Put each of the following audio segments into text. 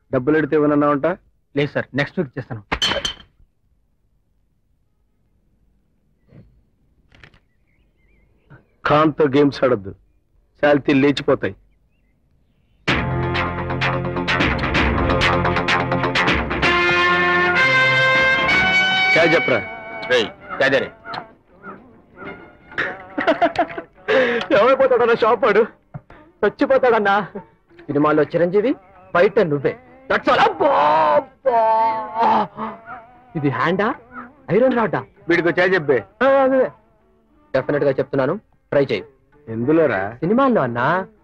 డబ్బులు ఎడితే ఇవ్వనన్నావంట లేదు సార్ నెక్స్ట్ వీక్ చేస్తాను ఖాన్తో గేమ్స్ ఆడద్దు శాలితీ లేచిపోతాయి క్యా చెప్పరా అదే ఏమైపోతాడన్నా షాప్ వాడు చచ్చిపోతాడన్నా సినిమాలో చిరంజీవి బయట నువ్వే That's all. అబ్బా, అబ్బా. ఇది హ్యాండా ఐరన్ రాడ్డా వీడికి చా చెప్పే డెఫినెట్ గా చెప్తున్నాను ట్రై చేయి ఎందులోరా సినిమాల్లో అన్నా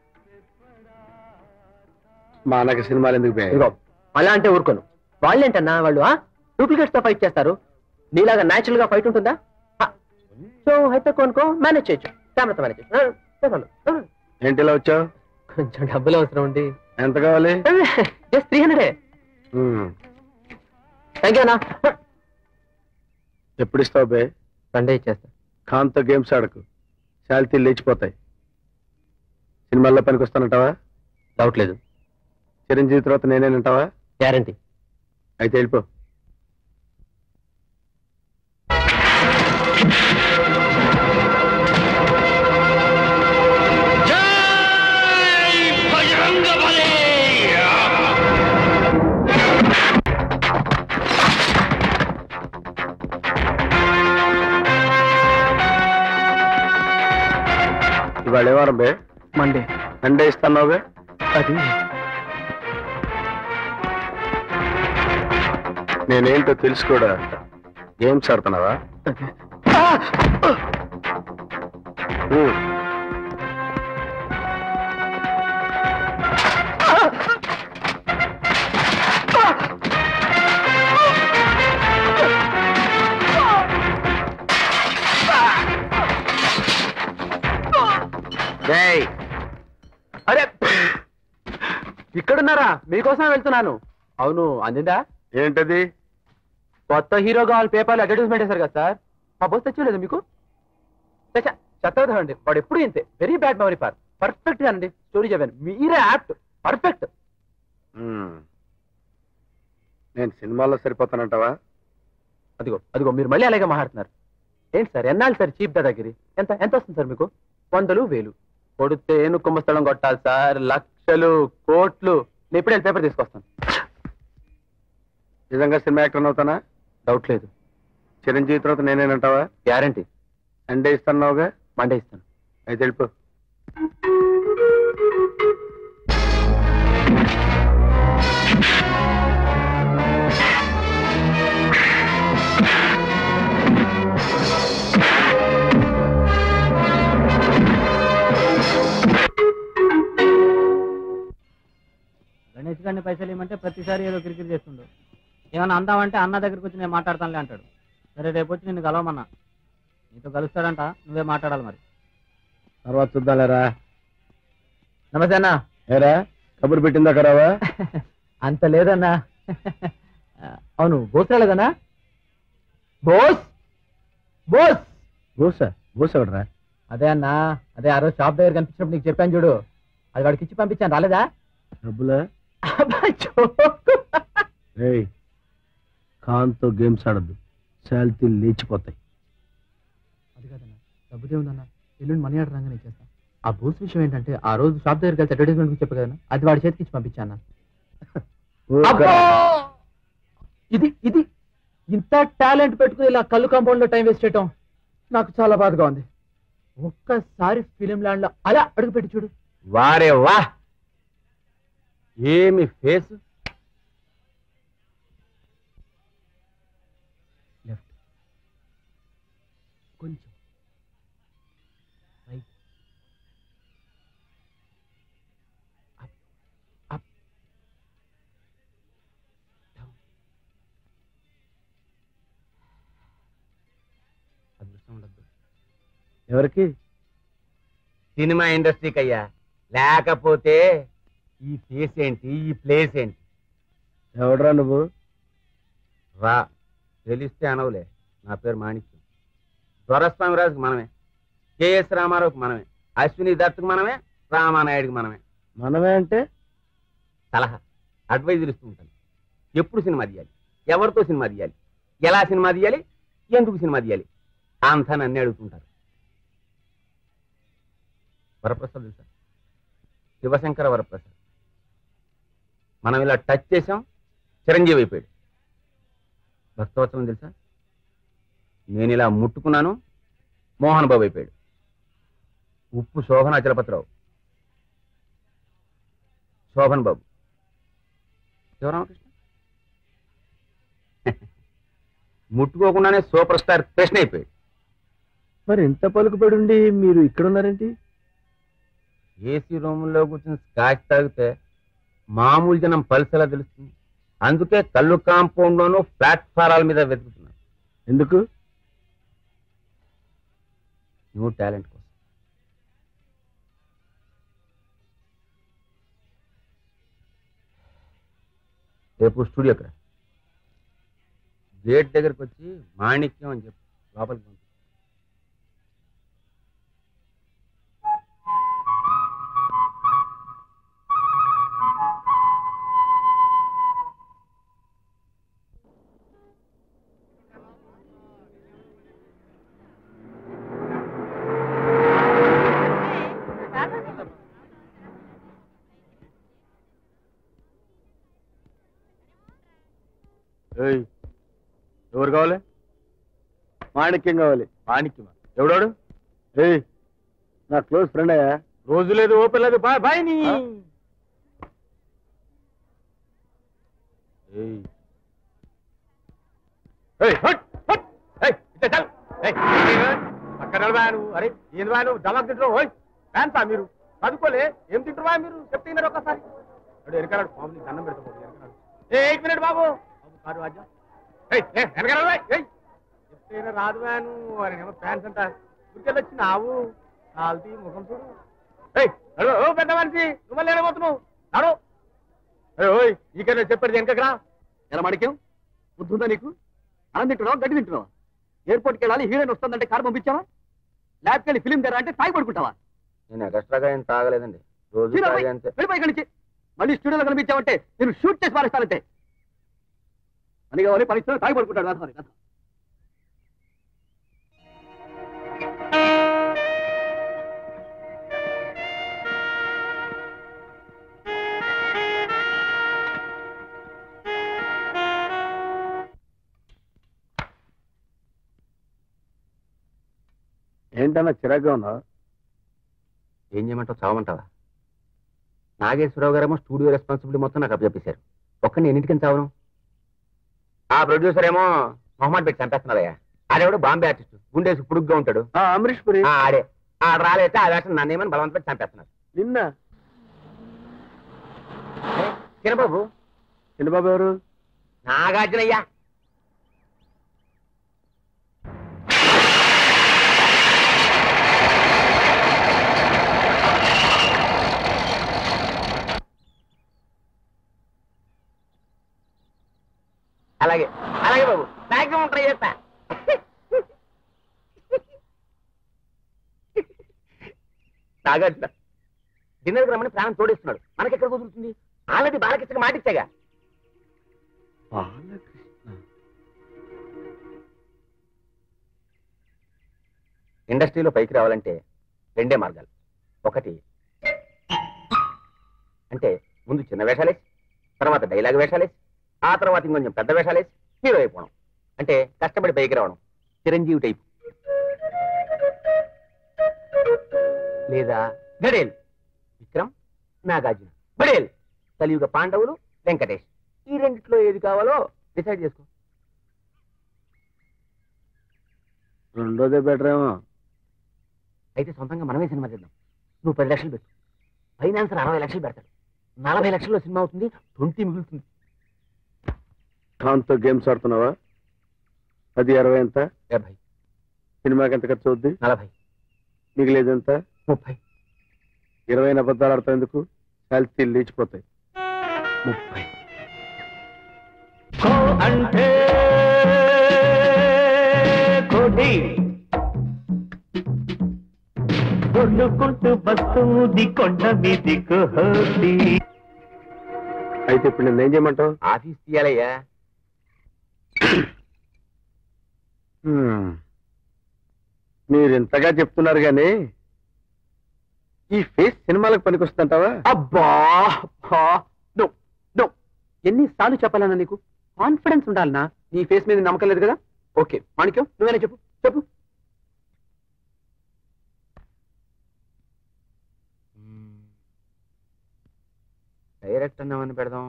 మా అన్నకి సినిమాలు ఎందుకు బే ఇదిగో అలా అంటే ఊరుకోను వాళ్ళేంటన్నా వాళ్ళు డూప్లికేట్స్ తో ఫైట్ చేస్తారు నీలాగా న్యాచురల్ గా ఫైట్ ఉంటుందా సో అయితే కొనుక్కో మేనేజ్ చేయొచ్చు కెమెరాతో మేనేజ్ చేయొచ్చు ఏంటి ఇలా వచ్చావు కొంచెం డబ్బులు అవసరం ఉంది ఎంత కావాలి just three hundred um. Thank you అన్నా ఎప్పుడు ఇస్తావు బే సండే ఇచ్చేస్తా ఖాన్తో గేమ్స్ ఆడకు శాలితీ లేచిపోతాయి సినిమాల్లో పనికి వస్తానంటావా డౌట్ లేదు చిరంజీవి తర్వాత నేనేనంటావా గ్యారంటీ అయితే వెళ్ళిపో ఇవాళ ఏ వారం బే మండే సండే ఇస్తాన్నావు బే అది నేనేంటో తెలుసు కూడా గేమ్స్ ఆడుతున్నావా ఉమ్. డేయ్, అరే ఇక్కడున్నారా మీకోసమే వెళ్తున్నాను అవును అందిందా ఏంటది కొత్త హీరోగా వాళ్ళ పేపర్లో అడ్వర్టైజ్మెంట్ వేశారు కదా సార్ మా బస్ తెచ్చలేదు మీకు చెత్తదండి వాడు ఎప్పుడు ఇంతే very bad memory per perfect అండి స్టోరీ చెప్పాను మీరే యాప్ట్ పర్ఫెక్ట్ ఉమ్. నేను సినిమాల్లో సరిపోతానంటావా అదిగో అదిగో మీరు మళ్ళీ అలాగే మాట్లాడుతున్నారు ఏంటి సార్ ఎన్నాళ్ళు సార్ చీప్ దాదాగిరి ఎంత ఎంత వస్తుంది సార్ మీకు వందలు వేలు కొడితే ఏను కుంభస్థలం కొట్టాలి సార్ లక్షలు కోట్లు నేను ఇప్పుడే పేపర్ తీసుకొస్తాను నిజంగా సినిమా యాక్టర్ అవుతానా డౌట్ లేదు చిరంజీవి తర్వాత నేనేనంటావా గ్యారంటీ సండే ఇస్తాన్నావుగా మండే ఇస్తాను అయితే వెళ్ళిపో గణేష్ గారిని పైసలు ఇవ్వమంటే ప్రతిసారి ఏదో కిరికిరి చేస్తుండు ఏమన్నా అందామంటే అన్న దగ్గరికి వచ్చి నేను మాట్లాడతానులే అంటాడు సరే రేపు వచ్చి నిన్ను కలవమన్నా నీతో కలుస్తాడంట నువ్వే మాట్లాడాలి మరి తర్వాత చూద్దాంలేరా నమస్తే అన్న ఏరా కబురు పెట్టిందా కరావా అంత లేదన్నా అవును బోస్ రాలేదన్నా బోస్ బోస్ బూసా బూసా ఎవడరా అదే అన్నా అదే ఆ రోజు షాప్ దగ్గర కనిపించినప్పుడు నీకు చెప్పాను చూడు అది వాడికి ఇచ్చి పంపించాను రాలేదా డబ్బులా అబ్బా, joke. రేయ్ ఖాన్తో గేమ్స్ ఆడద్దు శాలితీ లేచిపోతాయి అది కాదన్నా డబ్బుదే ఉందన్నా ఎల్లుండి మనీ ఆర్డర్ రాగానే ఇచ్చేస్తా ఆ బోస్ విషయం ఏంటంటే ఆ రోజు షాప్ దగ్గరికి వెళ్తే అడ్వర్టైజ్మెంట్ గురించి చెప్పు కదా అది వాడి చేతికి ఇచ్చి పంపించాను ఊరుకోరా. ఇది ఇది ఇంత టాలెంట్ పెట్టుకుని ఇలా కళ్ళు కాంపౌండ్ లో టైం వేస్ట్ చేయటం నాకు చాలా బాధగా ఉంది ఒక్కసారి ఫిలిం ల్యాండ్ లో అలా అడుగు పెట్టి చూడు వారే వా ఏమి ఫేస్ లెఫ్ట్ కొంచెం రైట్ అప్ అప్ డౌన్ అదృష్టం ఉండద్దు ఎవరికి సినిమా ఇండస్ట్రీకి అయ్యా లేకపోతే ఈ ఫేస్ ఏంటి ఈ ప్లేస్ ఏంటి ఎవడరా నువ్వు రా తెలిస్తే అనవులే నా పేరు మాణిక్యం దొరస్వామి రాజుకి మనమే కేఎస్ రామారావుకి మనమే అశ్విని దత్తుకు మనమే రామానాయుడికి మనమే మనమే అంటే సలహా అడ్వైజులు ఇస్తూ ఉంటాను ఎప్పుడు సినిమా తీయాలి ఎవరితో సినిమా తీయాలి ఎలా సినిమా తీయాలి ఎందుకు సినిమా తీయాలి అంతా నన్నే అడుగుతుంటారు వరప్రసాద్ తెలుసా శివశంకర వరప్రసాద్ మనం ఇలా టచ్ చేసాం చిరంజీవి అయిపోయాడు భక్తవత్సవం తెలుసా నేను ఇలా ముట్టుకున్నాను మోహన్ బాబు అయిపోయాడు ఉప్పు శోభన చలపతిరావు శోభన్ బాబు శివరామకృష్ణ ముట్టుకోకుండానే సూపర్ స్టార్ కృష్ణ అయిపోయాడు మరి ఇంత పలుకుబడి ఉండి మీరు ఇక్కడ ఉన్నారేంటి ఏసీ రూముల్లో కూర్చొని స్కాచ్ తాగితే మామూలు జనం పల్స్ ఎలా తెలుస్తుంది అందుకే కళ్ళు కాంపౌండ్ లోను ప్లాట్ఫారాల మీద వెతుకుతున్నాను ఎందుకు న్యూ టాలెంట్ కోసం రేపు స్టూడియోకి రా గేట్ దగ్గరకు వచ్చి మాణిక్యం అని చెప్పు లోపలికి పంపి ఏయ్, ఎవరు కావాలి మాణిక్యం కావాలి మాణిక్యమా ఎవడాడు ఏయ్ నా క్లోజ్ ఫ్రెండ్ అయ్యా రోజు లేదు ఓపెన్ లేదు బాయ్ బాయ్ నీ ఆ? ఏయ్. ఏయ్, హట్, హట్. ఏయ్, ఇట్లా చల్. ఏయ్, ఏంటి ఇది? పక్కన నిలబా నువ్వు అరే ఏంది బా నువ్వు దమాక్ తింటున్నావు ఓయ్ ఫ్యాన్సా మీరు చదువుకోలే ఏం తింటున్నా మీరు చెప్తే ఒక్కసారి అడు వెనకాడు బాబు నీకు దండం పెడతా బాబు వెనకాడు ఏ ఎయిట్ మినిట్ బాబు బాబు కారు వాద్యం ఏయ్ ఏ వెనకాల ఏయ్ చెప్తే రాదు బా నువ్వు అని ఏమో ఫ్యాన్స్ అంట ఊరికెళ్ళి వచ్చి నావు కాల్తీ ముఖం చూడు ఏయ్ నడు ఓ పెద్ద మనిషి నువ్వు మళ్ళీ ఏడబోతున్నావు నడు ఏయ్, ఓయ్ నీకన్నా చెప్పాడు వెనకకి రా ఎలా మాణిక్యం బుద్ధుందా నీకు అన్నం తింటున్నావా గడ్డి తింటున్నావా ఎయిర్పోర్ట్కి వెళ్ళాలి హీరోయిన్ వస్తుందంటే కారు పంపించావా ల్యాబ్కి వెళ్ళి ఫిలిం తెరా అంటే తాగి పడుకుంటావా నేను ఎక్స్ట్రాగా ఏం తాగలేదండి రోజు హీరో తాగే అంతే వెళ్ళిపోయి ఇక్కడి నుంచి మళ్ళీ స్టూడియోలో కనిపించావంటే నేను షూట్ చేసి పారేస్తానంటే అని కావాలి పని ఇస్తాను తాగి పడుకుంటాడు వేసవాలి కథ ఏంటన్నా చిరాగ్గా ఉన్నావు ఏం చేయమంటావు చావమంటావా నాగేశ్వరరావు గారేమో స్టూడియో రెస్పాన్సిబిలిటీ మొత్తం నాకు అప్పచెప్పేశారు ఒక్కడిని ఎన్నింటికని చావను ఆ ప్రొడ్యూసర్ ఏమో మొహమ్మద్ పెట్టి చంపేస్తున్నారయ్యా ఆడేవాడు బాంబే ఆర్టిస్ట్ గుండేసి పుడుగ్గా ఉంటాడు ఆ, అమరీష్ పురి ఆ, ఆడే ఆడ రాలేతే ఆ వేషం నన్ను ఏమని బలవంత పెట్టి చంపేస్తున్నారు నిన్న చిన్నబాబు చిన్నబాబు ఎవరు నాగార్జునయ్యా అలాగే అలాగే బాబు మాక్సిమం ట్రై చేస్తా నాగార్జున డిన్నర్కి రమ్మని ప్రాణం తోడేస్తున్నాడు మనకెక్కడ కుదురుతుంది ఆల్రెడీ బాలకృష్ణకి మాటిచ్చాగా బాలకృష్ణ ఇండస్ట్రీలో పైకి రావాలంటే రెండే మార్గాలు ఒకటి అంటే ముందు చిన్న వేషాలేసి తర్వాత డైలాగ్ వేషాలేసి ఆ తర్వాత ఇంకొంచెం పెద్ద వేషాలేసి హీరో అయిపోవడం అంటే కష్టపడి పైకి రావడం చిరంజీవి టైపు లేదా గడేల్ విక్రమ్ నాగార్జున గడేల్ కలియుగ పాండవులు వెంకటేష్ ఈ రెండిట్లో ఏది కావాలో డిసైడ్ చేసుకో రెండోదే బెటర్ ఏమో అయితే సొంతంగా మనమే సినిమా చేద్దాం నువ్వు పది లక్షలు పెట్టు ఫైనాన్సర్ అరవై లక్షలు పెడతాడు నలభై లక్షల్లో సినిమా అవుతుంది ట్వంటీ మిగులుతుంది దాంతో గేమ్స్ ఆడుతున్నావా అది ఇరవై ఎంత డెబ్బై సినిమాకి ఎంత ఖర్చు అవుద్ది నలభై మిగిలేదు ఎంత ముప్పై ఇరవై అబద్ధాలు ఆడతావు ఎందుకు కలిసి లేచిపోతాయి ముప్పై అంటే కోటి దొర్లుకుంటూ వస్తుంది కొండ మీది కోటి అయితే ఇప్పుడు నేను ఏం చేయమంటావు ఆఫీస్ తీయాలయ్యా హ్మ్. మీరు ఇంతగా చెప్తున్నారు గాని ఈ ఫేస్ సినిమాలకు పనికొస్తుంటావా అబ్బా అబ్బా. నో నో ఎన్నిసార్లు చెప్పాలన్నా నీకు కాన్ఫిడెన్స్ ఉండాలనా నీ ఫేస్ మీద నమ్మకం లేదు కదా ఓకే మాణిక్యం నువ్వేనా చెప్పు చెప్పు డైరెక్ట్ అన్నామని పెడదాం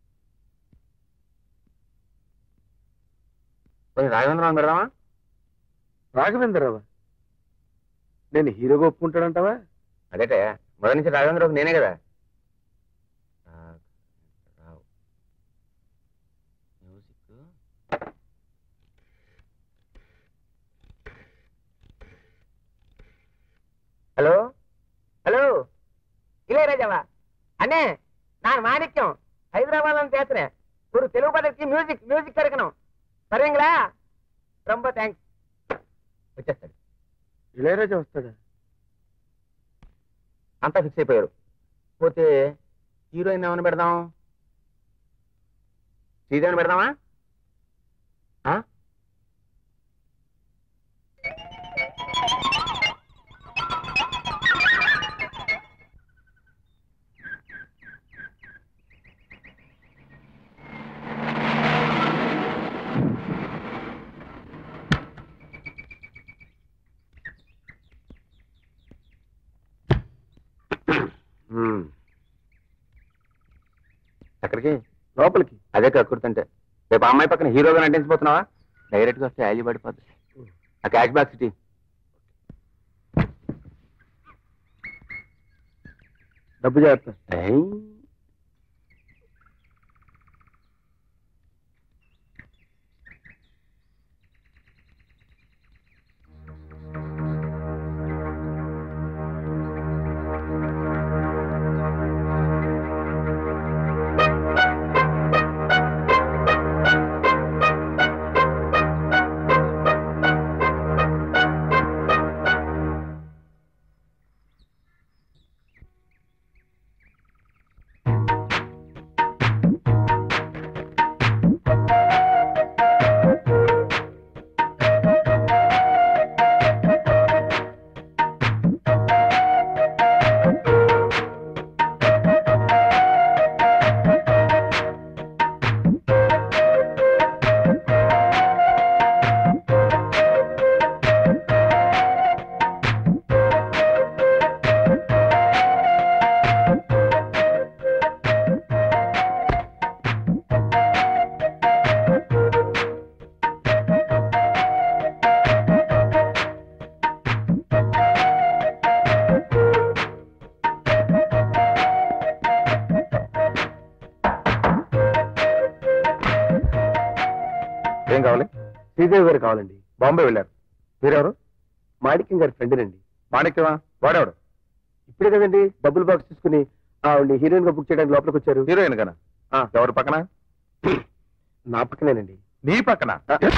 పోనీ రాఘవేంద్రరావు పెడదామా రాఘవేంద్రరావా నేను హీరోగా ఒప్పుకుంటాడంటావా అదేటే మొదటి నుంచి రాఘవేంద్రరావు నేనే కదా రాఘవేంద్రరావు. మ్యూజిక్ ஹலோ ஹலோ இளையராஜாவா அண்ணே நான் மாணிக்கம் ஹைதராபாத்ல இருந்து பேசுறேன் ஒரு தெலுங்கு படத்துக்கு மியூசிக் மியூசிக் கிடைக்கணும் சரிங்களா ரொம்ப தேங்க்ஸ் వచ్చేస్తాడు ఇళయరాజా వస్తాడా అంతా ఫిక్స్ అయిపోయారు పోతే హీరోయిన్ ఏమైనా పెడదాం శ్రీదేవిని పెడదామా ఆ? హ్మ్. ఎక్కడికి లోపలికి అదే కక్కుర్తంటే రేపు ఆ అమ్మాయి పక్కన హీరోగా నటించిపోతున్నావా డైరెక్ట్ గా వస్తే యాజీ పడిపోద్ది ఆ క్యాష్ బ్యాక్ సిటీ డబ్బు జాగ్రత్త ఏం కావాలి శ్రీదేవి గారు కావాలండి బాంబే వెళ్ళారు మీరెవరు మాణిక్యం గారి ఫ్రెండ్ మాణిక్యమా వాడేవాడు ఇప్పుడే కదండి డబ్బులు బాక్స్ తీసుకుని ఆవిడ హీరోయిన్ గా బుక్ చేయడానికి లోపలికి వచ్చారు హీరోయిన్ కనా ఎవరు పక్కన నా పక్కనేనండి నీ పక్కన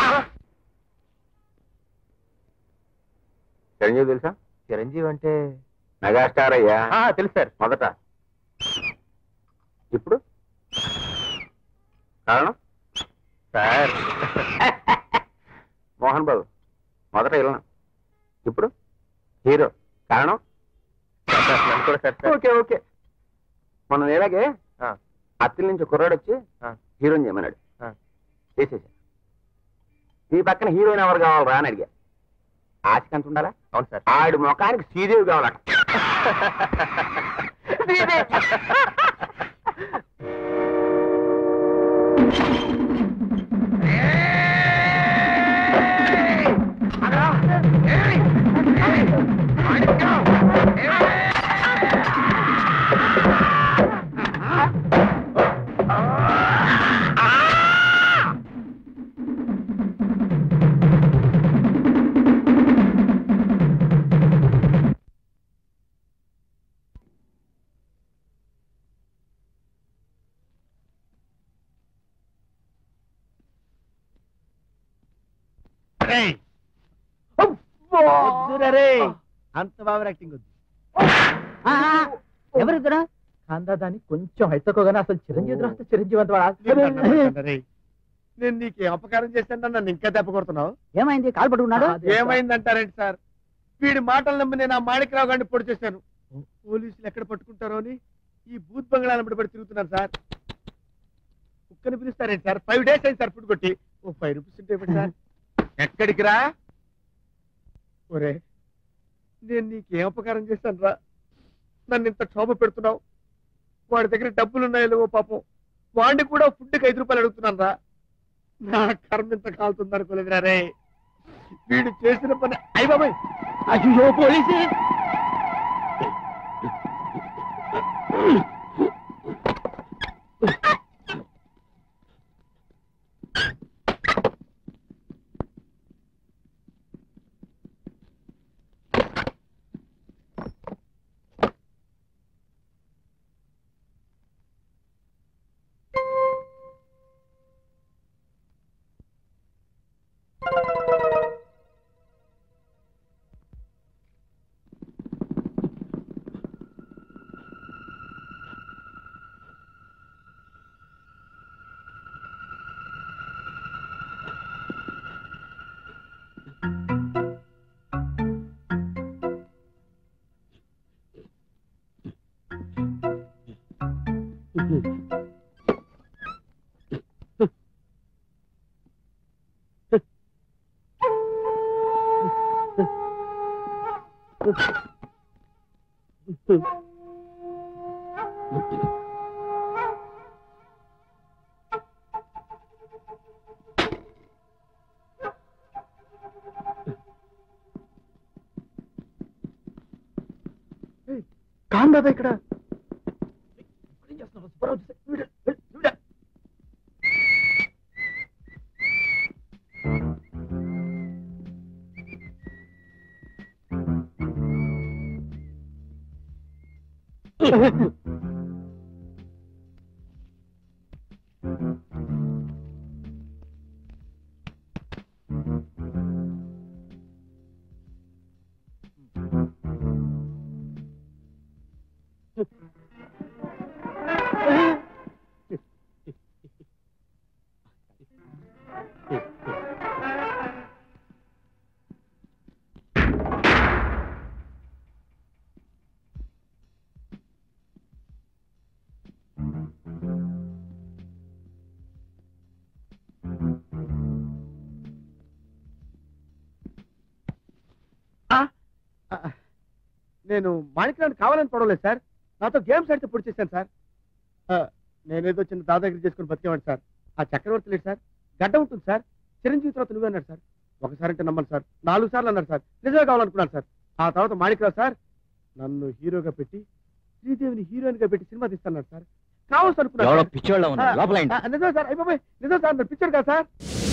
చిరంజీవి తెలుసా చిరంజీవి అంటే మెగాస్టార్ అయ్యా తెలుసు సార్ మొదట ఇప్పుడు కారణం సార్ మోహన్ బాబు మొదట ఇలా ఇప్పుడు హీరో కారణం ఓకే ఓకే మొన్న ఇలాగే అత్తిల నుంచి కుర్రాడు వచ్చి హీరోయిన్ చేయమన్నాడు చేసేసా ఈ పక్కన హీరోయిన్ ఎవరు కావాలరా అని అడిగా ఆశకంత ఉండాలా అవును సార్ ఆడి ముఖానికి శ్రీదేవి కావాలట అంత బాబు యాక్టింగ్ వద్దు ఎవరిద్దరా కాందా దాన్ని కొంచెం హైతకోగానే అసలు చిరంజీవి రాస్తే చిరంజీవి అంత వాడు- నేను నీకు అపకారం చేశాను నన్ను ఇంకా దెబ్బ కొడుతున్నావు ఏమైంది కాలు పట్టుకున్నాడు ఏమైందంటారేంటి సార్ వీడి మాటలు నమ్మి నేను ఆ మాణికరావు గారిని పొడి చేశాను పోలీసులు ఎక్కడ పట్టుకుంటారో అని ఈ బూత్ బంగ్లాలను పడి తిరుగుతున్నాను సార్ కుక్కని పిలుస్తారేంటి సార్ ఫైవ్ డేస్ అయింది సార్ ఫుడ్ కొట్టి ఓ ఫైవ్ రూపీస్ ఉంటే ఇవ్వండి సార్ ఎక్కడికి రా ఒరే నేను నీకేం అపకారం చేశాను రా నన్ను ఇంత క్షోభ పెడుతున్నావు వాడి దగ్గర డబ్బులు ఉన్నాయో లేవో పాపం వాడిని కూడా ఫుడ్కి ఐదు రూపాయలు అడుగుతున్నాను రా నా కర్మ ఇంత కాలుతుంది అనుకోలేదురా రే వీడు చేసిన పని అయ్య బాబాయ్ అయ్యో పోలీసు కాందా ఇక్కడ నేను మాణిక్యాన్ని కావాలని పడవలేదు సార్ నాతో గేమ్స్ ఆడితే పొడి చేశాను సార్ ఆ, నేనేదో చిన్న దాదాగిరి చేసుకుని బతికేవాడు సార్ ఆ చక్రవర్తి లేదు సార్ గడ్డ ఉంటుంది సార్ చిరంజీవి తర్వాత నువ్వే అన్నాడు సార్ ఒకసారి అంటే నమ్మను సార్ నాలుగు సార్లు అన్నారు సార్ నిజమే కావాలనుకున్నాను సార్ ఆ తర్వాత మాణిక్రావు సార్ నన్ను హీరోగా పెట్టి శ్రీదేవిని హీరోయిన్ గా పెట్టి సినిమా తీస్తున్నాడు సార్ కావచ్చు అనుకున్నాను సార్. పిచ్చోళ్ళ ఆ, ఆ, నిజమే సార్ అయిపోయి నిజం సార్ పిక్చర్ కదా సార్